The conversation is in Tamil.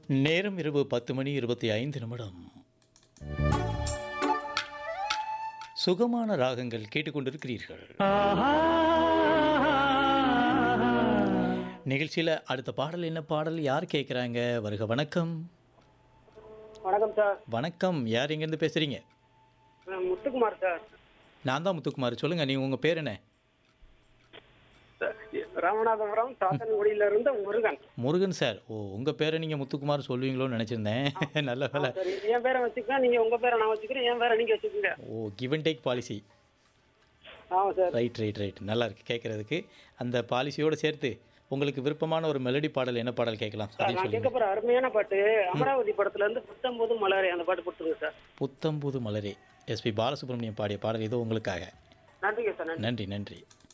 நேரம் இரவு பத்து மணி இருபத்தி ஐந்து நிமிடம் சுகமான ராகங்கள் கேட்டுக்கொண்டிருக்கிறீர்கள் நிகழ்ச்சியில் அடுத்த பாடல் என்ன பாடல் யார் கேட்குறாங்க வருக வணக்கம் வணக்கம் சார் வணக்கம் யார் எங்கேருந்து பேசுகிறீங்க நான் முத்துக்குமார் சார் நான் தான் முத்துக்குமார் சொல்லுங்கள் நீங்கள் உங்கள் பேர் என்ன ராமநாதபுரம் சாத்தன்குடியில இருந்து முருகன் முருகன் சார் ஓ உங்கள் பேரை நீங்கள் முத்துக்குமார் சொல்லுவீங்களோன்னு நினச்சிருந்தேன் நல்ல வேலை சரி என் பேரை வச்சுக்கலாம் நீங்க உங்க பேரை நான் வச்சுக்கிறேன் என் பேரை நீங்க வச்சுக்கோங்க oh give and take policy ஆமா சார் ரைட் ரைட் ரைட் நல்லா இருக்கு கேட்குறதுக்கு அந்த பாலிசியோடு சேர்த்து உங்களுக்கு விருப்பமான ஒரு மெலடி பாடல் என்ன பாடல் கேட்கலாம் சார் அதையும் நான் சொல்லுங்க கேட்க போற அருமையான பாட்டு அமராவதி படத்துல இருந்து புத்தம்போது மலரே அந்த பாட்டு கொடுத்துருங்க சார் புத்தம்புது மலரே எஸ்பி பாலசுப்ரமணியம் பாடிய பாடல் இதோ உங்களுக்காக நன்றிங்க சார் நன்றி நன்றி நன்றி